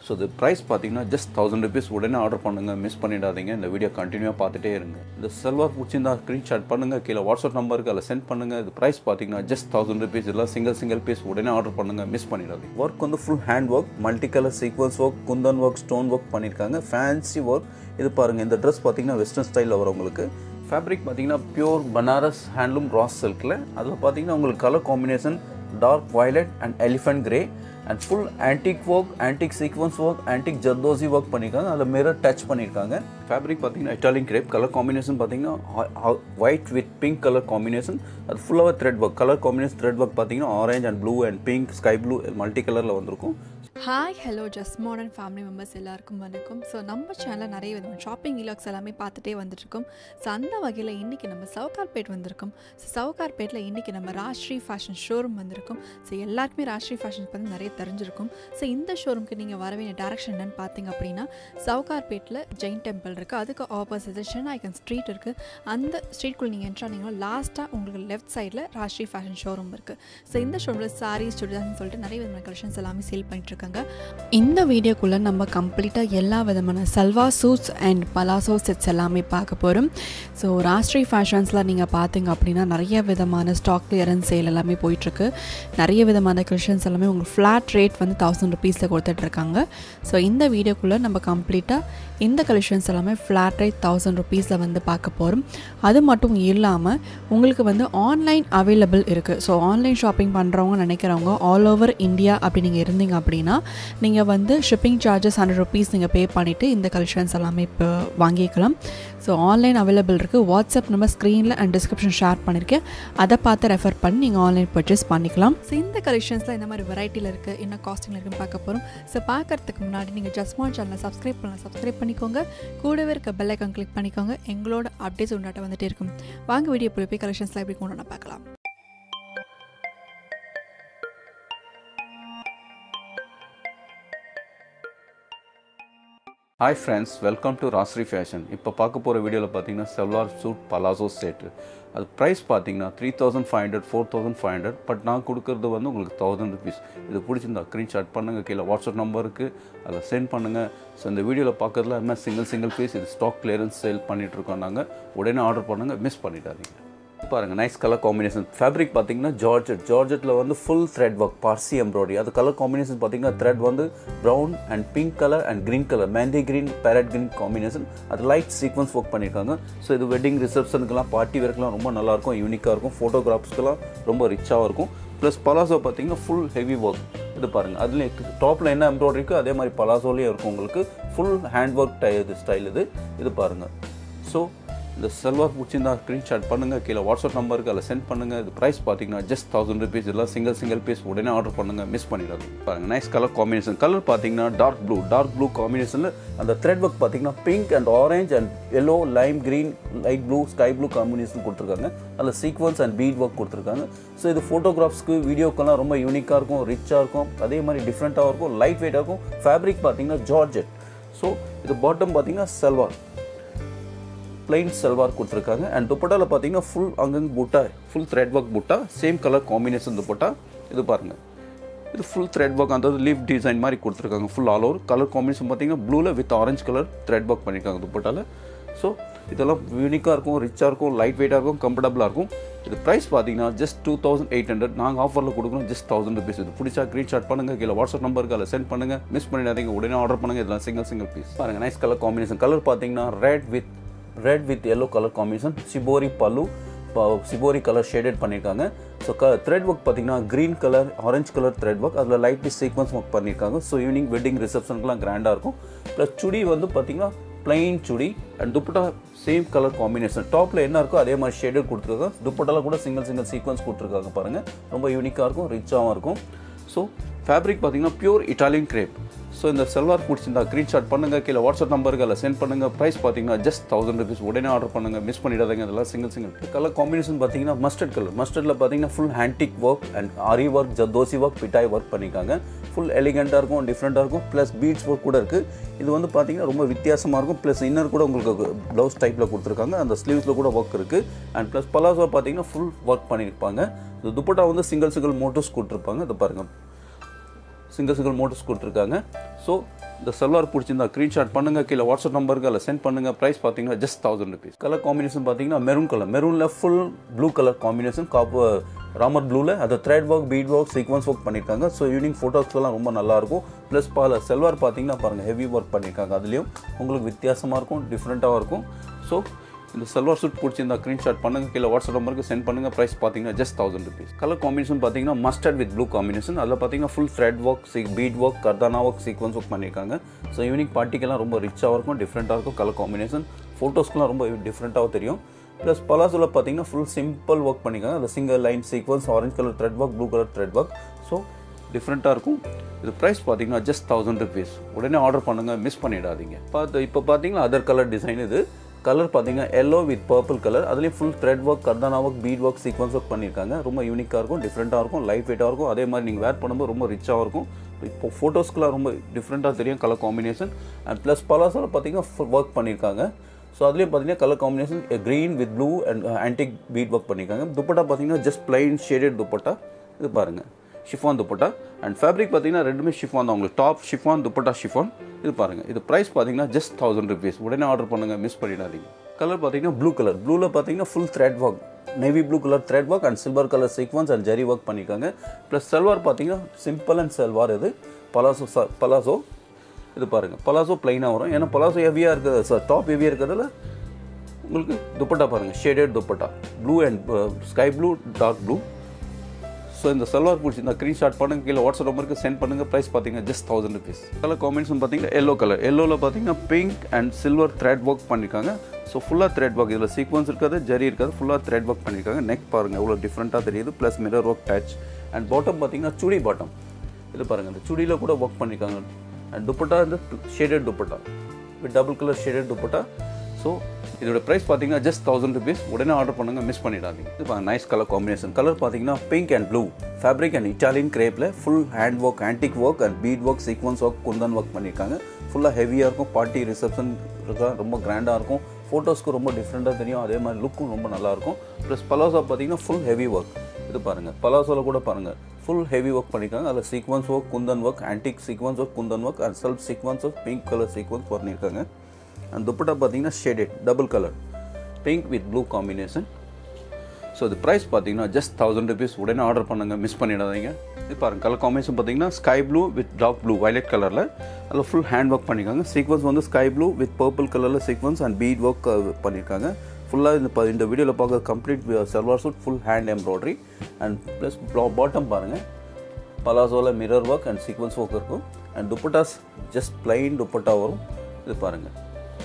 so இது price பார்த்தீங்கன்னா just thousand rupees உடனே ஆர்டர் பண்ணுங்கள் மிஸ் பண்ணிடாதீங்க இந்த வீடியோ கண்டினியூவாக பார்த்துட்டே இருங்க இந்த செல்வார் பிடிச்சிருந்தா ஸ்க்ரீன்ஷாட் பண்ணுங்கள் கீழே வாட்ஸ்அப் நம்பருக்கு அதில் சென்ட் பண்ணுங்கள் இது ப்ரைஸ் பார்த்தீங்கன்னா ஜஸ்ட் தௌசண்ட் ருபீஸ் இதெல்லாம் சிங்கிள் சிங்கிள் பீஸ் உடனே ஆர்டர் பண்ணுங்கள் மிஸ் பண்ணிடாதீங்க ஒர்க் வந்து full hand work multi colour sequence work kundan work stone work பண்ணியிருக்காங்க ஃபேன்சி ஒர்க் இது பாருங்கள் இந்த ட்ரெஸ் பார்த்தீங்கன்னா வெஸ்டர்ன் ஸ்டைலில் வரும் உங்களுக்கு ஃபேப்ரிக் பார்த்தீங்கன்னா பியூர் பனாரஸ் ஹேண்ட்லூம் ராஸ் சில்கில் அதில் பார்த்தீங்கன்னா உங்களுக்கு colour combination dark violet and elephant grey and full antique work antique sequence work antique zardozi work பண்ணியிருக்காங்க அதில் மிரர் டச் பண்ணியிருக்காங்க ஃபேப்ரிக் பார்த்தீங்கன்னா இட்டாலியன் கிரேப் கலர் காம்பினேஷன் பார்த்தீங்கன்னா white with pink colour combination அது ஃபுல்லாகவே thread work colour combination thread work பார்த்தீங்கன்னா orange and blue and pink sky blue multi கலரில் வந்திருக்கும் hi hello just modern family members எல்லாருக்கும் வணக்கம் ஸோ நம்ம சேனலில் நிறைய விதமான ஷாப்பிங் இலாக்ஸ் எல்லாமே பார்த்துட்டே வந்துட்டுருக்கோம் ஸோ அந்த வகையில் இன்றைக்கி நம்ம சவுகார்பேட் வந்திருக்கோம் ஸோ சவுகார்பேட்டில் இன்றைக்கி நம்ம ராஷ்ட்ரி ஃபேஷன் ஷோரூம் வந்திருக்கோம் ஸோ எல்லாருக்குமே ராஷ்ட்ரி ஃபேஷன் பற்றி நிறைய தெரிஞ்சிருக்கும் ஸோ இந்த ஷோரூம்க்கு நீங்கள் வர வேண்டிய டேரக்ஷன் என்னன்னு பார்த்தீங்க அப்படின்னா சவுகார்பேட்டில் ஜெயின் டெம்பிள் இருக்குது அதுக்கு ஆப்போசிட் ஷெனாய்கன் ஸ்ட்ரீட் இருக்குது அந்த ஸ்ட்ரீட்குள்ளே நீங்கள் என்ட்ரானீங்கன்னா லாஸ்ட்டாக உங்களுக்கு லெஃப்ட் சைடில் ராஷ்ட்ரி ஃபேஷன் ஷோரூம் இருக்குது ஸோ இந்த ஷோரூமில் சாரீஸ் சுடிதார்னு சொல்லிட்டு நிறைய விதமான கலெக்ஷன்ஸ் எல்லாமே சேல் பண்ணிட்டுருக்காங்க இந்த வீடியோக்குள்ளே நம்ம கம்ப்ளீட்டாக எல்லா விதமான salwar suits and palazzo sets எல்லாமே பார்க்க போகிறோம் ஸோ ராஷ்ட்ரி ஃபேஷன்ஸில் நீங்கள் பார்த்தீங்க அப்படின்னா நிறைய விதமான ஸ்டாக் கிளியரன்ஸ் சேல் எல்லாமே போயிட்டுருக்கு நிறைய விதமான கலெக்ஷன்ஸ் எல்லாமே உங்களுக்கு ஃப்ளாட் ரேட் வந்து தௌசண்ட் ருபீஸில் கொடுத்துட்ருக்காங்க ஸோ இந்த வீடியோக்குள்ளே நம்ம கம்ப்ளீட்டாக இந்த கலெக்ஷன்ஸ் எல்லாமே ஃப்ளாட் ரேட் தௌசண்ட் ருபீஸில் வந்து பார்க்க போகிறோம் அது மட்டும் இல்லாமல் உங்களுக்கு வந்து ஆன்லைன் அவைலபிள் இருக்குது ஸோ ஆன்லைன் ஷாப்பிங் பண்ணுறவங்க நினைக்கிறவங்க ஆல் ஓவர் இந்தியா அப்படி நீங்கள் இருந்தீங்க அப்படின்னா நீங்கள் வந்து ஷிப்பிங் சார்ஜஸ் ஹண்ட்ரட் ருபீஸ் நீங்கள் பே பண்ணிவிட்டு இந்த கலெக்ஷன்ஸ் எல்லாமே இப்போ வாங்கிக்கலாம் ஸோ ஆன்லைன் அவைலபிள் இருக்குது வாட்ஸ்அப் நம்பர் ஸ்க்ரீனில் அண்ட் டிஸ்கிரிப்ஷன் ஷேர் பண்ணியிருக்கேன் அதை பார்த்து ரெஃபர் பண்ணி நீங்கள் ஆன்லைன் பர்ச்சேஸ் பண்ணிக்கலாம் ஸோ இந்த கலெக்ஷன்ஸில் இந்த மாதிரி வெரைட்டியில் இருக்குது என்ன காஸ்டிங்கில் இருக்குன்னு பார்க்க போகிறோம் ஸோ பார்க்கறதுக்கு முன்னாடி நீங்கள் ஜஸ்மான் சேனலை சப்ஸ்கிரைப் பண்ணலாம் சப்ஸ்கிரைப் பண்ணிக்கோங்க கூடவே இருக்க பெல் ஐக்கான் கிளிக் பண்ணிக்கோங்க எங்களோட அப்டேட்ஸ் உண்டாட்ட வந்துட்டே இருக்கும் வாங்க வீடியோ போய் போய் கலெக்ஷன்ஸ்லாம் எப்படி கொண்டு வந்து பார்க்கலாம் hi friends welcome to Rashtri fashion இப்போ பார்க்க போகிற வீடியோவில் பார்த்தீங்கன்னா செவ்லார் சூட் பலாசோ செட்டு அது ப்ரைஸ் பார்த்தீங்கன்னா three thousand five hundred four thousand five hundred but நான் கொடுக்குறது வந்து உங்களுக்கு தௌசண்ட் ருபீஸ் இது பிடிச்சிருந்தா ஸ்க்ரீன்ஷாட் பண்ணுங்கள் கீழே வாட்ஸ்அப் நம்பருக்கு அதில் சென்ட் பண்ணுங்கள் ஸோ இந்த வீடியோவில் பார்க்குறதுல எல்லாமே சிங்கிள் சிங்கிள் பீஸ் இது ஸ்டாக் கிளியரன்ஸ் சேல் பண்ணிகிட்ருக்கோம் நாங்கள் உடனே ஆர்டர் பண்ணுங்கள் மிஸ் பண்ணிடாதீங்க பாருங்கள் நைஸ் கலர் காம்பினேஷன் ஃபேப்ரிக் பார்த்தீங்கன்னா ஜார்ஜெட் ஜார்ஜெட்டில் வந்து full thread work Parsi embroidery அது கலர் காம்பினேஷன் பார்த்தீங்கன்னா த்ரெட் வந்து brown and pink colour and green colour mehndi green parrot green combination அது லைட் சீக்வன்ஸ் ஒர்க் பண்ணியிருக்காங்க ஸோ இது வெட்டிங் ரிசப்ஷனுக்குலாம் பார்ட்டி வேர்க்கெலாம் ரொம்ப நல்லாயிருக்கும் யூனிக்காக இருக்கும் ஃபோட்டோகிராஃப்ஸ்க்கெலாம் ரொம்ப ரிச்சாக இருக்கும் ப்ளஸ் பலாசோ பார்த்தீங்கன்னா ஃபுல் ஹெவி ஒர்க் இது பாருங்கள் அதில் டாப்பில் என்ன எம்ப்ராய்டரி இருக்கோ அதே மாதிரி பலாசோலேயே இருக்கும் உங்களுக்கு ஃபுல் ஹேண்ட் ஒர்க் டை இது ஸ்டைல் இது இது பாருங்கள் ஸோ இந்த செல்வார் பிடிச்சிருந்தா ஸ்க்ரீன்ஷாட் பண்ணுங்கள் கீழே வாட்ஸ்அப் நம்பருக்கு அதில் சென்ட் பண்ணுங்கள் இது ப்ரைஸ் பார்த்தீங்கன்னா ஜஸ்ட் தௌசண்ட் ருபீஸ் இதெல்லாம் சிங்கிள் சிங்கிள் பீஸ் உடனே ஆர்டர் பண்ணுங்கள் மிஸ் பண்ணிடாது பாருங்கள் நைஸ் கலர் காம்பினேஷன் கலர் பார்த்தீங்கன்னா டார்க் ப்ளூ டார்க் ப்ளூ காம்பினேஷனில் அந்த த்ரெட் ஒர்க் பார்த்தீங்கன்னா pink and orange and yellow lime green light blue sky blue combination கொடுத்துருக்காங்க அதில் சீக்வன்ஸ் அண்ட் பீட் ஒர்க் கொடுத்துருக்காங்க ஸோ இது ஃபோட்டோகிராஃப்ஸ்க்கு வீடியோக்கெல்லாம் ரொம்ப யூனிக்காக இருக்கும் ரிச்சாக இருக்கும் அதே மாதிரி டிஃப்ரெண்ட்டாக இருக்கும் லைட் வெயிட்டாக இருக்கும் ஃபேப்ரிக் பார்த்தீங்கன்னா ஜார்ஜெட் ஸோ இது பாட்டம் பார்த்தீங்கன்னா செல்வார் பிளைன் சல்வார் கொடுத்துருக்காங்க அண்ட் துப்பட்டாவில் பார்த்தீங்கன்னா ஃபுல் அங்கங்க butta full thread work butta same colour combination dupatta இது பாருங்கள் இது ஃபுல் த்ரெட் ஒர்க் அந்த லீஃப் டிசைன் மாதிரி கொடுத்துருக்காங்க full all over colour combination பார்த்தீங்கன்னா ப்ளூவில் with orange colour thread work பண்ணியிருக்காங்க துப்பட்டாவில் ஸோ இதெல்லாம் யூனிக்காக இருக்கும் ரிச்சாக இருக்கும் லைட் வெயிட்டாக இருக்கும் கம்ஃபர்டபுளாக இருக்கும் இது ப்ரைஸ் பார்த்தீங்கன்னா just two thousand eight hundred நாங்கள் ஆஃபரில் கொடுக்குறோம் ஜஸ்ட் தௌசண்ட் ருபீஸ் இது பிடிச்சா ஸ்க்ரீன்ஷாட் பண்ணுங்கள் கீழே வாட்ஸ்அப் நம்பருக்கு அதில் சென்ட் பண்ணுங்கள் மிஸ் பண்ணிடாதீங்க உடனே ஆர்டர் பண்ணுங்கள் இதெல்லாம் சிங்கிள் சிங்கிள் பீஸ் பாருங்கள் நைஸ் கலர் காம்பினேஷன் கலர் பார்த்தீங்கன்னா red with red with yellow colour combination shibori pallu shibori colour shaded பண்ணியிருக்காங்க ஸோ க த்ரெட் ஒர்க் பார்த்தீங்கன்னா green colour orange colour thread work அதில் லைட் சீக்வன்ஸ் ஒர்க் பண்ணியிருக்காங்க so evening wedding ரிசப்ஷனுக்குலாம் கிராண்டாக இருக்கும் ப்ளஸ் சுடி வந்து பார்த்தீங்கன்னா plain chudi and dupatta same colour combination டாப்பில் என்ன இருக்கோ அதே மாதிரி ஷேடட் கொடுத்துருக்காங்க துப்பட்டாவில் கூட சிங்கிள் சிங்கிள் சீக்வன்ஸ் கொடுத்துருக்காங்க பாருங்கள் ரொம்ப யூனிக்காக இருக்கும் ரிச்சாகவும் இருக்கும் ஸோ ஃபேப்ரிக் பார்த்தீங்கன்னா பியூர் இட்டாலியன் கிரேப் ஸோ இந்த செல்வார் பிடிச்சிருந்தா ஸ்க்ரீன்ஷாட் பண்ணுங்கள் கீழே வாட்ஸ்அப் நம்பருக்கு அதில் சென்ட் பண்ணுங்கள் ப்ரைஸ் பார்த்தீங்கன்னா ஜஸ்ட் தௌசண்ட் ருபீஸ் உடனே ஆர்டர் பண்ணுங்கள் மிஸ் பண்ணிடாதீங்க அதெல்லாம் சிங்கிள் சிங்கிள் கலர் காம்பினேஷன் பார்த்தீங்கன்னா மஸ்டர்ட் கலர் மஸ்டர்டில் பார்த்தீங்கன்னா ஃபுல் ஹேண்டிக் work and aari work zardozi work பிட்டாய் ஒர்க் பண்ணியிருக்காங்க ஃபுல் எலிகெண்ட்டாக இருக்கும் டிஃப்ரெண்ட்டாக இருக்கும் ப்ளஸ் பீட்ஸ் ஒர்க் கூட இருக்குது இது வந்து பார்த்தீங்கன்னா ரொம்ப வித்தியாசமாக இருக்கும் ப்ளஸ் இன்னர் கூட உங்களுக்கு ப்ளவுஸ் டைப்பில் கொடுத்துருக்காங்க அந்த ஸ்லீவ்ஸில் கூட ஒர்க் இருக்குது அண்ட் ப்ளஸ் பலாசோ பார்த்தீங்கன்னா ஃபுல் ஒர்க் பண்ணியிருப்பாங்க இந்த துப்பட்டா வந்து சிங்கிள் சிங்கிள் மோட்டர்ஸ் கொடுத்துருப்பாங்க இது பாருங்கள் சிங்கிள் சிங்கிள் மோட்டர்ஸ் கொடுத்துருக்காங்க ஸோ இந்த சல்வார் பிடிச்சிருந்தா ஸ்க்ரீன்ஷாட் பண்ணுங்க கீழே வாட்ஸ்அப் நம்பருக்கு அதில் சென்ட் பண்ணுங்க ப்ரைஸ் பார்த்தீங்கன்னா just thousand rupees colour combination பார்த்தீங்கன்னா மெரூன் கலர் மெரூனில் ஃபுல் ப்ளூ கலர் காம்பினேஷன் காப்பு ராமர் ப்ளூவில் அதை thread work bead work sequence work பண்ணியிருக்காங்க ஸோ ஈவினிங் ஃபோட்டோஸ்லாம் ரொம்ப நல்லாயிருக்கும் ப்ளஸ் பால செல்வார் பார்த்தீங்கன்னா பாருங்கள் ஹெவி ஒர்க் பண்ணியிருக்காங்க அதுலேயும் உங்களுக்கு வித்தியாசமாக இருக்கும் டிஃப்ரெண்ட்டாகவும் இருக்கும் ஸோ இந்த சல்வார் சூட் பிடிச்சிருந்தா ஸ்க்ரீன்ஷாட் பண்ணுங்க கீழே வாட்ஸ்அப் நம்பருக்கு சென்ட் பண்ணுங்க ப்ரைஸ் பார்த்தீங்கன்னா just thousand rupees colour combination பார்த்தீங்கன்னா மஸ்டர்ட் வித் ப்ளூ காம்பினேஷன் அதில் பார்த்தீங்கன்னா ஃபுல் த்ரெட் ஒர்க் சி பீட் ஒர்க் கர்தானா ஒர்க் சீக்வன்ஸ் ஒர்க் பண்ணியிருக்காங்க ஸோ ஈவினிங் பார்ட்டிக்கெல்லாம் ரொம்ப ரிச்சாக இருக்கும் டிஃப்ரெண்ட்டாக இருக்கும் கலர் காம்பினேஷன் ஃபோட்டோஸ்க்குலாம் ரொம்ப டிஃப்ரெண்ட்டாகவும் தெரியும் ப்ளஸ் பலாசோவில் பார்த்தீங்கன்னா ஃபுல் சிம்பிள் ஒர்க் பண்ணியிருக்காங்க அதில் single line sequence orange colour thread work blue colour thread work so டிஃப்ரெண்ட்டாக இருக்கும் இது ப்ரைஸ் பார்த்தீங்கன்னா ஜஸ்ட் தௌசண்ட் ருபீஸ் உடனே ஆர்டர் பண்ணுங்கள் மிஸ் பண்ணிடாதீங்க பார்த்து இப்போ பார்த்தீங்கன்னா அதர் கலர் டிசைன் இது கலர் பார்த்தீங்கன்னா எல்லோ வித் பர்பிள் கலர் அதுலேயும் ஃபுல் த்ரெட் ஒர்க் கர்தானா work bead work sequence work பண்ணியிருக்காங்க ரொம்ப யூனிக்காக இருக்கும் டிஃப்ரெண்ட்டாக இருக்கும் லைட் வெயிட்டாக இருக்கும் அதே மாதிரி நீங்கள் வேர் பண்ணும்போது ரொம்ப ரிச்சாக இருக்கும் இப்போ ஃபோட்டோஸ்க்குலாம் ரொம்ப டிஃப்ரெண்ட்டாக தெரியும் கலர் காம்பினேஷன் அண்ட் ப்ளஸ் பலாசோவில் பார்த்தீங்கன்னா ஃபுல் ஒர்க் பண்ணியிருக்காங்க ஸோ அதுலேயும் பார்த்தீங்கன்னா colour combination green with blue and antique bead work பண்ணியிருக்காங்க துப்பட்டா பார்த்தீங்கன்னா ஜஸ்ட் பிளைன் ஷேடட் துப்பட்டா இது பாருங்கள் ஷிஃபான் துப்பட்டா அண்ட் ஃபேப்ரிக் பார்த்தீங்கன்னா ரெண்டுமே ஷிஃபான் தான் உங்களுக்கு டாப் ஷிஃபான் துப்பட்டா ஷிஃபான் இது பாருங்கள் இது ப்ரைஸ் பார்த்தீங்கன்னா ஜஸ்ட் தௌசண்ட் ருபீஸ் உடனே ஆர்டர் பண்ணுங்கள் மிஸ் பண்ணிடாதீங்க கலர் பார்த்தீங்கன்னா ப்ளூ கலர் ப்ளூவில் பார்த்தீங்கன்னா full thread work navy blue colour thread work and silver colour sequence and zari work பண்ணியிருக்காங்க ப்ளஸ் சல்வார் பார்த்தீங்கன்னா சிம்பிள் அண்ட் சல்வார் இது பலாசோ பலாசோ இது பாருங்கள் பலாசோ ப்ளைனாக வரும் ஏன்னா பலாசோ ஹெவியாக இருக்கிறது சார் டாப் ஹெவியாக இருக்கிறதுல உங்களுக்கு துப்பட்டா பாருங்கள் shaded dupatta blue and sky blue dark blue so இந்த சல்வார் பிடிச்சிருந்தா ஸ்க்ரீன்ஷாட் பண்ணுங்க கீழே வாட்ஸ்அப் நம்பருக்கு சென்ட் பண்ணுங்க ப்ரைஸ் பார்த்தீங்கன்னா just thousand rupees colour combination பார்த்தீங்கன்னா எல்லோ கலர் எல்லோவில் பார்த்தீங்கன்னா pink and silver thread work பண்ணியிருக்காங்க ஸோ ஃபுல்லாக த்ரெட் ஒர்க் இதில் சீக்வன்ஸ் இருக்காது ஜரி இருக்காது ஃபுல்லாக த்ரெட் ஒர்க் பண்ணியிருக்காங்க நெக் பாருங்கள் எவ்வளோ டிஃப்ரெண்ட்டாக தெரியுது plus mirror work touch and bottom பார்த்தீங்கன்னா சுடி பாட்டம் இது பாருங்கள் இந்த சுடியில் கூட ஒர்க் பண்ணியிருக்காங்க அண்ட் துப்பட்டா வந்து shaded dupatta with double colour shaded dupatta so இதோட ப்ரைஸ் பார்த்தீங்கன்னா ஜஸ்ட் தௌசண்ட் ருபீஸ் உடனே ஆர்டர் பண்ணுங்க மிஸ் பண்ணிடாதீங்க இது நைஸ் கலர் காம்பினேஷன் கலர் பார்த்தீங்கன்னா pink and blue fabric and Italian கிரேப்பில் full hand work antique work and bead work sequence work kundan work பண்ணியிருக்காங்க ஃபுல்லாக ஹெவியாக இருக்கும் பார்ட்டி ரிசப்ஷன் இருக்கா ரொம்ப கிராண்டாக இருக்கும் ஃபோட்டோஸ்க்கு ரொம்ப டிஃப்ரெண்ட்டாக தெரியும் அதே மாதிரி லுக்கும் ரொம்ப நல்லாயிருக்கும் ப்ளஸ் பலாசா பார்த்தீங்கன்னா ஃபுல் ஹெவி ஒர்க் இது பாருங்கள் பலாசோவில் கூட பாருங்கள் ஃபுல் ஹெவி ஒர்க் பண்ணியிருக்காங்க அதில் sequence work kundan work antique sequence work kundan work and self sequence work pink colour sequence பண்ணியிருக்காங்க அண்ட் துப்பட்டா பார்த்தீங்கன்னா shaded double colour pink with blue combination so இது ப்ரைஸ் பார்த்தீங்கன்னா ஜஸ்ட் தௌசண்ட் ருபீஸ் உடனே ஆர்டர் பண்ணுங்கள் miss பண்ணிடாதீங்க இது பாருங்க கலர் காம்பினேஷன் பார்த்தீங்கன்னா sky blue with dark blue violet கலரில் அதில் ஃபுல் ஹேண்ட் ஒர்க் பண்ணியிருக்காங்க சீக்வன்ஸ் வந்து ஸ்கை ப்ளூ வித் பர்பிள் கலரில் சீக்வன்ஸ் அண்ட் பீட் ஒர்க் பண்ணியிருக்காங்க ஃபுல்லாக இந்த ப- இந்த வீடியோவில் பார்க்க complete salwar suit full hand embroidery and plus bottom பாருங்கள் பலாசோவில் mirror work and sequence work இருக்கும் and dupattas just plain dupatta வரும் இது பாருங்கள்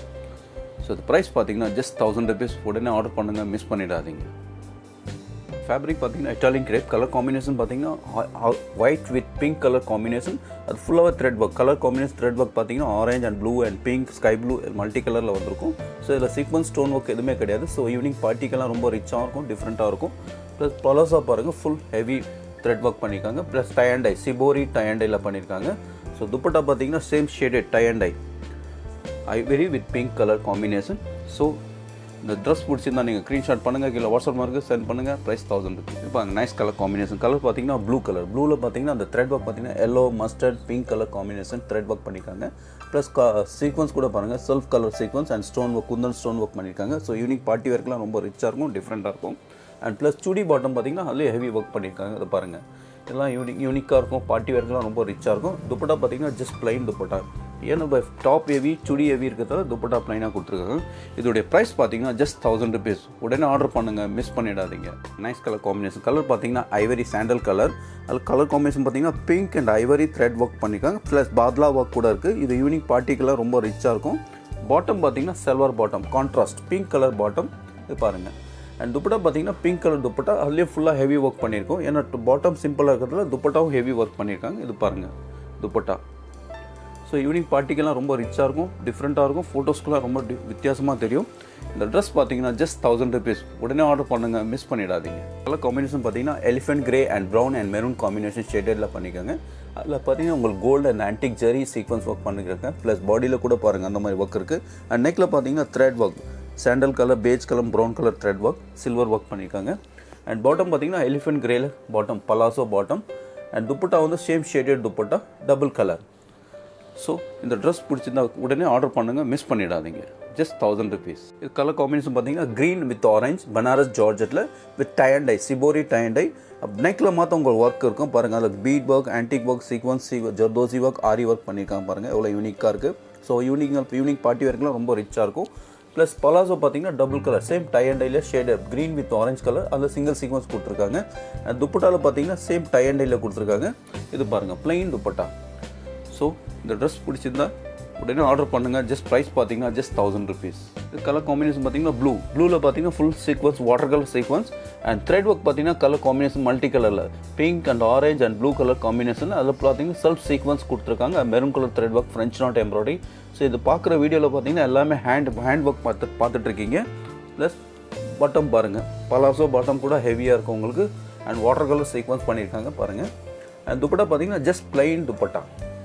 ஸோ இது ப்ரைஸ் பார்த்தீங்கன்னா ஜஸ்ட் தௌசண்ட் ருபீஸ் உடனே ஆர்டர் பண்ணுங்கள் மிஸ் பண்ணிடாதீங்க ஃபேப்ரிக் பார்த்தீங்கன்னா இட்டாலியன் கிரேப் கலர் காம்பினேஷன் பார்த்தீங்கன்னா white with pink colour combination அது ஃபுல்லாகவே thread work colour combination thread work பார்த்தீங்கன்னா orange and blue and pink sky blue multi கலரில் வந்திருக்கும் ஸோ இதில் சீக்வன்ஸ் ஸ்டோன் ஒர்க் எதுவுமே கிடையாது ஸோ ஈவினிங் பார்ட்டிக்கெல்லாம் ரொம்ப ரிச்சாக இருக்கும் டிஃப்ரெண்ட்டாக இருக்கும் ப்ளஸ் பலோசா பாருங்கள் ஃபுல் ஹெவி த்ரெட் ஒர்க் பண்ணியிருக்காங்க plus tie and dye shibori tie and ஐயில் பண்ணியிருக்காங்க ஸோ துப்பட்டா பார்த்தீங்கன்னா same shaded tie and dye ivory with pink colour combination so இந்த ட்ரெஸ் பிடிச்சிருந்தா நீங்கள் ஸ்க்ரீன்ஷாட் பண்ணுங்கள் கீழே வாட்ஸ்அப் மார்க்கு சென்ட் பண்ணுங்கள் ப்ரைஸ் தௌசண்ட் ருபீஸ் இப்போ நைஸ் கலர் காம்பினேஷன் கலர் பார்த்தீங்கன்னா ப்ளூ கலர் ப்ளூவில் பார்த்தீங்கன்னா அந்த த்ரெட் ஒர்க் பார்த்தீங்கன்னா yellow mustard pink colour combination thread work பண்ணியிருக்காங்க ப்ளஸ் சீக்வன்ஸ் கூட பாருங்கள் self colour sequence and stone work kundan stone work பண்ணியிருக்காங்க ஸோ யூனிக் பார்ட்டி ஒர்க்லாம் ரொம்ப ரிச்சாக இருக்கும் டிஃப்ரெண்ட்டாக இருக்கும் அண்ட் ப்ளஸ் சுடி பாட்டம் பார்த்தீங்கன்னா அதுலேயே ஹெவி ஒர்க் பண்ணியிருக்காங்க அதை பாருங்கள் இதெல்லாம் யூனிக் யூனிக்காக இருக்கும் பார்ட்டி வேர்க்கெலாம் ரொம்ப ரிச்சாக இருக்கும் துப்பட்டா பார்த்தீங்கன்னா ஜஸ்ட் பிளைன் துப்பட்டா ஏன்னா இப்போ டாப் ஹெவி சுடி ஹெவி இருக்கிறதால துப்பட்டா பிளைனாக கொடுத்துருக்காங்க இதோடைய ப்ரைஸ் பார்த்தீங்கன்னா ஜஸ்ட் தௌசண்ட் ருபீஸ் உடனே ஆர்டர் பண்ணுங்கள் மிஸ் பண்ணிடாதீங்க நைஸ் கலர் காம்பினேஷன் கலர் பார்த்தீங்கன்னா ஐவரி சாண்டல் கலர் அதில் கலர் காம்பினேஷன் பார்த்தீங்கன்னா pink and ivory thread work பண்ணியிருக்காங்க ப்ளஸ் பாத்லா ஒர்க் கூட இருக்குது இது ஈவினிங் பார்ட்டிக்கெல்லாம் ரொம்ப ரிச்சாக இருக்கும் பாட்டம் பார்த்தீங்கன்னா salwar bottom contrast pink colour bottom இது பாருங்கள் அண்ட் துப்பட்டா பார்த்தீங்கன்னா பிங்க் கலர் துப்பட்டா அதுலேயே ஃபுல்லாக ஹெவி ஒர்க் பண்ணியிருக்கோம் ஏன்னா பாட்டம் சிம்பிளாக இருக்கிறதுல துப்பட்டாவும் ஹெவி ஒர்க் பண்ணியிருக்காங்க இது பாருங்கள் துப்பட்டா ஸோ ஈவினிங் பார்ட்டிக்கெல்லாம் ரொம்ப ரிச்சாக இருக்கும் டிஃப்ரெண்ட்டாக இருக்கும் ஃபோட்டோஸ்க்குலாம் ரொம்ப டி வித்தியாசமாக தெரியும் இந்த ட்ரெஸ் பார்த்தீங்கன்னா ஜஸ்ட் தௌசண்ட் ருபீஸ் உடனே ஆர்டர் பண்ணுங்கள் மிஸ் பண்ணிடாதீங்க கலர் காம்பினேஷன் பார்த்தீங்கன்னா elephant grey and brown and maroon combination ஷேடடில் பண்ணிக்கோங்க அதில் பார்த்தீங்கன்னா உங்களுக்கு gold and antique zari sequins work பண்ணிருக்காங்க ப்ளஸ் பாடியில் கூட பாருங்கள் அந்த மாதிரி ஒர்க் இருக்குது அண்ட் நெக்கில் பார்த்தீங்கன்னா thread work sandal colour beige colour brown colour thread work silver work பண்ணியிருக்காங்க அண்ட் பாட்டம் பார்த்தீங்கன்னா எலிஃபென்ட் கிரேல bottom palazzo bottom and dupatta வந்து same shaded dupatta double colour so இந்த ட்ரெஸ் பிடிச்சிருந்தா உடனே ஆர்டர் பண்ணுங்கள் மிஸ் பண்ணிடாதீங்க ஜஸ்ட் தௌசண்ட் ருபீஸ் இது கலர் காம்பினேஷன் பார்த்தீங்கன்னா க்ரீன் வித் ஆரஞ்ச் பனாரஸ் ஜார்ஜெட்டில் with tie and dye shibori tie and dye நெக்கில் மாற்ற உங்களுக்கு ஒர்க் இருக்கும் பாருங்கள் அதில் beat work antique work sequins zardozi work aari work பண்ணியிருக்காங்க பாருங்கள் எவ்வளோ யூனிக்காக இருக்குது ஸோ யூனிக் யூனிக் பார்ட்டி வேர்க்கெலாம் ரொம்ப ரிச்சாக இருக்கும் ப்ளஸ் பலாசோ பார்த்தீங்கன்னா double colour same tie and ஐல shade green with orange colour அதில் சிங்கிள் சீக்வன்ஸ் கொடுத்துருக்காங்க And துப்பட்டாவில் பார்த்தீங்கன்னா சேம் டை அண்ட் ஐல கொடுத்துருக்காங்க இது பாருங்கள் பிளெயின் துப்பட்டா ஸோ இந்த ட்ரெஸ் பிடிச்சிருந்தா உடனே ஆர்டர் பண்ணுங்கள் ஜஸ்ட் ப்ரைஸ் பார்த்தீங்கன்னா ஜஸ்ட் தௌசண்ட் ருபீஸ் இது கலர் காம்பினேஷன் பார்த்தீங்கன்னா ப்ளூ ப்ளூவில் பார்த்தீங்கன்னா full sequins water colour sequence and thread work பார்த்தீங்கன்னா கலர் காம்பினேஷன் மல்டி கலரில் pink and orange and blue colour combination அதில் பார்த்தீங்கன்னா செல்ஃப் சீக்வன்ஸ் கொடுத்துருக்காங்க maroon colour thread work French knot embroidery so இது பார்க்குற வீடியோவில் பார்த்தீங்கன்னா எல்லாமே ஹேண்ட் ஹேண்ட் ஒர்க் பார்த்து பார்த்துட்டு இருக்கீங்க ப்ளஸ் பாட்டம் பாருங்கள் பலாசோ பாட்டம் கூட ஹெவியாக இருக்கும் உங்களுக்கு அண்ட் வாட்டர் கலர் சீக்வன்ஸ் பண்ணியிருக்காங்க பாருங்கள் அண்ட் துப்பட்டா பார்த்தீங்கன்னா ஜஸ்ட் பிளைன் துப்பட்டா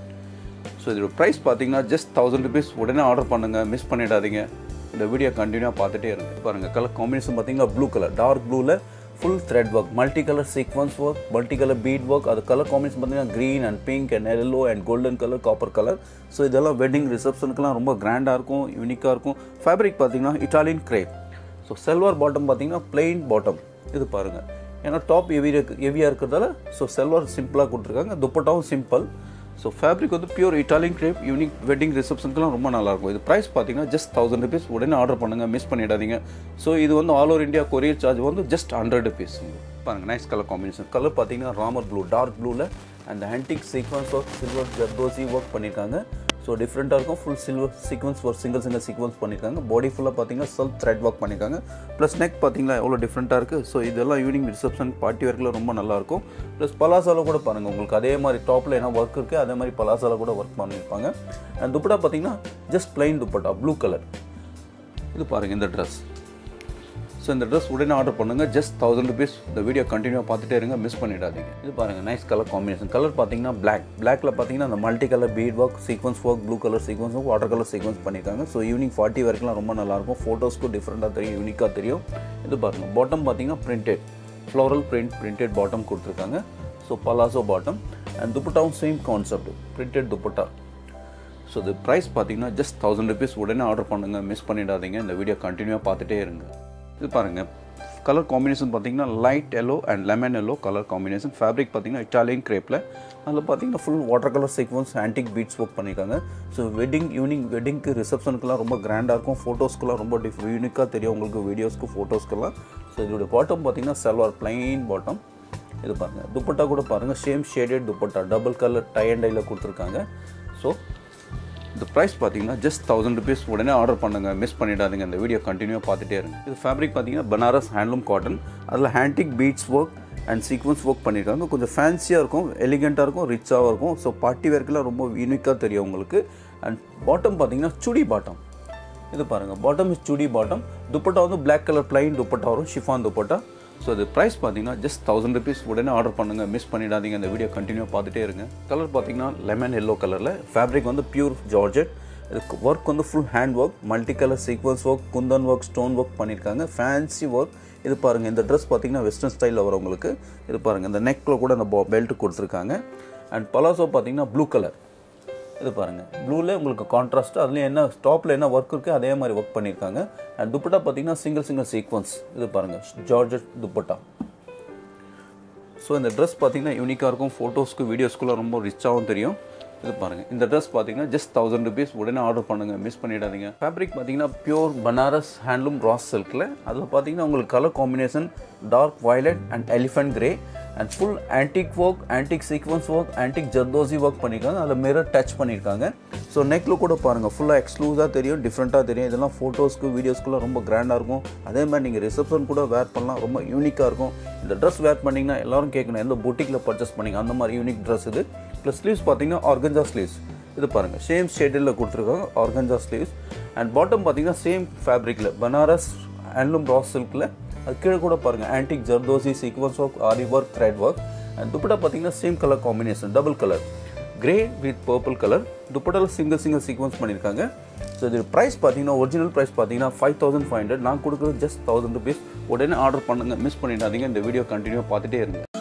ஸோ இதோட ப்ரைஸ் பார்த்தீங்கன்னா ஜஸ்ட் தௌசண்ட் ருபீஸ் உடனே ஆர்டர் பண்ணுங்கள் மிஸ் பண்ணிடாதீங்க இந்த வீடியோ கண்டினியூவாக பார்த்துட்டே இருங்க பாருங்கள் கலர் காம்பினேஷன் பார்த்தீங்கன்னா ப்ளூ கலர் டார்க் ப்ளூவில் full thread work multi colour sequence work multi colour bead work அது கலர் காம்பினேஷன் பார்த்தீங்கன்னா green and pink and yellow and golden colour copper colour so இதெல்லாம் வெட்டிங் ரிசப்ஷனுக்குலாம் ரொம்ப கிராண்டாக இருக்கும் யூனிக்காக இருக்கும் ஃபேப்ரிக் பார்த்தீங்கன்னா Italian crepe so salwar bottom பார்த்தீங்கன்னா பிளெயின் பாட்டம் இது பாருங்கள் ஏன்னா டாப் ஹெவி இருக்கு ஹெவியாக இருக்கிறதால ஸோ செல்வார் சிம்பிளாக கொடுத்துருக்காங்க துப்பட்டாவும் சிம்பிள் ஸோ ஃபேப்ரிக் வந்து pure Italian crepe unique wedding ரிசப்ஷனுக்குலாம் ரொம்ப நல்லாயிருக்கும் இது ப்ரைஸ் பார்த்தீங்கன்னா ஜஸ்ட் தௌசண்ட் ருபீஸ் உடனே ஆர்டர் பண்ணுங்கள் மிஸ் பண்ணிடாதீங்க ஸோ இது வந்து all over India courier charge வந்து ஜஸ்ட் ஹண்ட்ரட் ருபீஸ் பாருங்கள் நைஸ் கலர் காம்பினேஷன் கலர் பார்த்தீங்கன்னா ராமர் ப்ளூ டார்க் ப்ளூவில் அந்த antique sequins work silver zardozi work பண்ணியிருக்காங்க ஸோ டிஃப்ரெண்ட்டாக இருக்கும் ஃபுல் சில்வர் சீக்வன்ஸ் ஒரு சிங்கிள் சிங்கிள் சீக்வன்ஸ் பண்ணியிருக்காங்க பாடி ஃபுல்லாக பார்த்தீங்கன்னா செல்ஃப் த்ரெட் ஒர்க் பண்ணியிருக்காங்க ப்ளஸ் நெக் பார்த்தீங்களா எவ்வளோ டிஃப்ரெண்ட்டாக இருக்குது ஸோ இதெல்லாம் ஈவினிங் ரிசப்ஷன் பார்ட்டி ஒர்க்கில் ரொம்ப நல்லாயிருக்கும் ப்ளஸ் பலாசால கூட பாருங்கள் உங்களுக்கு அதே மாதிரி டாப்பில் என்ன ஒர்க் இருக்குது அதே மாதிரி பலாசால கூட ஒர்க் பண்ணியிருப்பாங்க அண்ட் துப்பட்டா பார்த்தீங்கன்னா just plain dupatta blue colour இது பாருங்கள் இந்த ட்ரெஸ் ஸோ இந்த ட்ரெஸ் உடனே ஆர்டர் பண்ணுங்கள் ஜஸ்ட் தௌசண்ட் ருபீஸ் இந்த வீடியோ கண்டினியூவாக பார்த்துட்டே இருங்க மிஸ் பண்ணிடாதீங்க இது பாருங்கள் நைஸ் கலர் காம்பினேஷன் கலர் பார்த்தீங்கன்னா பிளாக் பிளாக்ல பார்த்தீங்கன்னா அந்த multi colour bead work sequence work blue colour sequence work water colour sequence பண்ணியிருக்காங்க ஸோ ஈவினிங் ஃபார்ட்டி வரைக்கும்லாம் ரொம்ப நல்லாயிருக்கும் ஃபோட்டோஸ்க்கும் டிஃப்ரெண்ட்டாக தெரியும் யூனிக்காக தெரியும் இது பாருங்கள் பாட்டம் பார்த்தீங்கன்னா printed floral print printed bottom கொடுத்துருக்காங்க ஸோ பலாசோ பாட்டம் அண்ட் துப்பட்டாவும் same concept printed dupatta so இது ப்ரைஸ் பார்த்தீங்கன்னா ஜஸ்ட் தௌசண்ட் ருபீஸ் உடனே ஆர்டர் பண்ணுங்கள் மிஸ் பண்ணிடாதீங்க இந்த வீடியோ கண்டினியூவாக பார்த்துட்டே இருங்க இது பாருங்கள் கலர் காம்பினேஷன் பார்த்தீங்கன்னா light yellow and lemon yellow colour combination fabric பார்த்தீங்கன்னா இட்டாலியன் கிரேப்பில் அதில் பார்த்தீங்கன்னா full water colour sequins antique beads work பண்ணியிருக்காங்க ஸோ வெட்டிங் ஈவினிங் வெட்டிங்க்கு ரிசப்ஷனுக்குலாம் ரொம்ப கிராண்டாக இருக்கும் ஃபோட்டோஸ்க்குலாம் ரொம்ப டிஃப் யூனிக்காக தெரியும் உங்களுக்கு வீடியோஸ்க்கு ஃபோட்டோஸ்க்கெல்லாம் ஸோ இதோட பாட்டம் பார்த்தீங்கன்னா செல்வார் பிளைன் பாட்டம் இது பாருங்கள் துப்பட்டா கூட பாருங்கள் same shaded dupatta double colour tie and டையில் கொடுத்துருக்காங்க ஸோ இந்த ப்ரைஸ் பார்த்தீங்கன்னா ஜஸ்ட் தௌசண்ட் ருபீஸ் உடனே ஆர்டர் பண்ணுங்க மிஸ் பண்ணிடாதீங்க இந்த வீடியோ கண்டினியூ பார்த்துட்டே இருங்க இது ஃபேப்ரிக் பார்த்தீங்கன்னா பனாரஸ் ஹேண்ட்லூம் காட்டன் அதில் antique beads work and sequence work பண்ணியிருக்காங்க கொஞ்சம் ஃபேன்சியாக இருக்கும் எலிகெண்ட்டாக இருக்கும் ரிச்சாகவும் இருக்கும் ஸோ பார்ட்டி வேர்க்கெலாம் ரொம்ப யூனிக்காக தெரியும் உங்களுக்கு அண்ட் பாட்டம் பார்த்தீங்கன்னா சுடி பாட்டம் இது பாருங்கள் bottom is chudi bottom dupatta வந்து பிளாக் கலர் பிளைன் துப்பட்டா வரும் ஷிஃபான் துப்பட்டா ஸோ இது ப்ரைஸ் பார்த்தீங்கன்னா ஜஸ்ட் தௌசண்ட் ருபீஸ் உடனே ஆர்டர் பண்ணுங்கள் மிஸ் பண்ணிடாதீங்க இந்த வீடியோ கண்டினியூ பார்த்துட்டே இருங்க கலர் பார்த்தீங்கன்னா லெமன் எல்லோ கலரில் ஃபேப்ரிக் வந்து பியூர் ஜார்ஜெட் இதுக்கு ஒர்க் வந்து full hand work multi colour sequence work kundan work stone work பண்ணியிருக்காங்க ஃபேன்சி ஒர்க் இது பாருங்கள் இந்த ட்ரெஸ் பார்த்தீங்கன்னா வெஸ்டர்ன் ஸ்டைலில் வரும் உங்களுக்கு இது பாருங்கள் இந்த நெக்கில் கூட அந்த பெல்ட் கொடுத்துருக்காங்க அண்ட் பலாசோ பார்த்தீங்கன்னா ப்ளூ கலர் இது பாருங்கள் ப்ளூவில் உங்களுக்கு கான்ட்ராஸ்ட் அதுலேயும் என்ன டாப்பில் என்ன ஒர்க் இருக்குது அதே மாதிரி ஒர்க் பண்ணியிருக்காங்க அண்ட் துப்பட்டா பார்த்தீங்கன்னா சிங்கிள் சிங்கிள் சீக்வன்ஸ் இது பாருங்கள் ஜார்ஜட் துப்பட்டா ஸோ இந்த ட்ரெஸ் பார்த்தீங்கன்னா யூனிக்காக இருக்கும் ஃபோட்டோஸ்க்கு வீடியோஸ்க்குலாம் ரொம்ப ரிச்சாகவும் தெரியும் இது பாருங்கள் இந்த ட்ரெஸ் பார்த்தீங்கன்னா ஜஸ்ட் தௌசண்ட் ருபீஸ் உடனே ஆர்டர் பண்ணுங்கள் மிஸ் பண்ணிடாதீங்க ஃபேப்ரிக் பார்த்தீங்கன்னா பியூர் பனாரஸ் ஹேண்ட்லூம் ராஸ் சில்கில் அதில் பார்த்தீங்கன்னா உங்களுக்கு colour combination dark violet and elephant grey and full antique work antique sequence work antique zardozi work பண்ணியிருக்காங்க அதில் மிரர் டச் பண்ணியிருக்காங்க ஸோ நெக்கில் கூட பாருங்கள் ஃபுல்லாக எக்ஸ்க்ளூஸாக தெரியும் டிஃப்ரெண்ட்டாக தெரியும் இதெல்லாம் ஃபோட்டோஸ்க்கு வீடியோஸ்க்குலாம் ரொம்ப கிராண்டாக இருக்கும் அதே மாதிரி நீங்கள் ரிசப்ஷன் கூட வேர் பண்ணலாம் ரொம்ப யூனிக்காக இருக்கும் இந்த ட்ரெஸ் வேர் பண்ணிங்கன்னா எல்லாரும் கேட்கணும் எந்த பொட்டிக்கில் பர்ச்சேஸ் பண்ணிங்க அந்த மாதிரி யூனிக் ட்ரெஸ் இது ப்ளஸ் ஸ்லீவ்ஸ் பார்த்தீங்கன்னா ஆர்கஞ்சா ஸ்லீவ்ஸ் இது பாருங்கள் சேம் ஷேடில் கொடுத்துருக்காங்க ஆர்கஞ்சா ஸ்லீவ்ஸ் அண்ட் பாட்டம் பார்த்தீங்கன்னா சேம் ஃபேப்ரிக்கில் பனாரஸ் ஹேண்ட்லூம் ராஸ் சில்கில் அது கீழே கூட பாருங்கள் antique zardozi sequins work aari work thread work and dupatta பார்த்தீங்கன்னா same colour combination double colour grey with purple colour துப்பட்டாவில் சிங்கிள் சிங்கிள் சீக்வன்ஸ் பண்ணியிருக்காங்க ஸோ இது ப்ரைஸ் பார்த்தீங்கன்னா ஒரிஜினல் ப்ரைஸ் பார்த்தீங்கன்னா ஃபைவ் தௌசண்ட் ஃபைவ் ஹண்ட்ரட் நான் கொடுக்குறது ஜஸ்ட் தௌசண்ட் ருபீஸ் உடனே ஆர்டர் பண்ணுங்கள் மிஸ் பண்ணிடாதீங்க இந்த வீடியோ கண்டினியூ பார்த்துட்டே இருங்க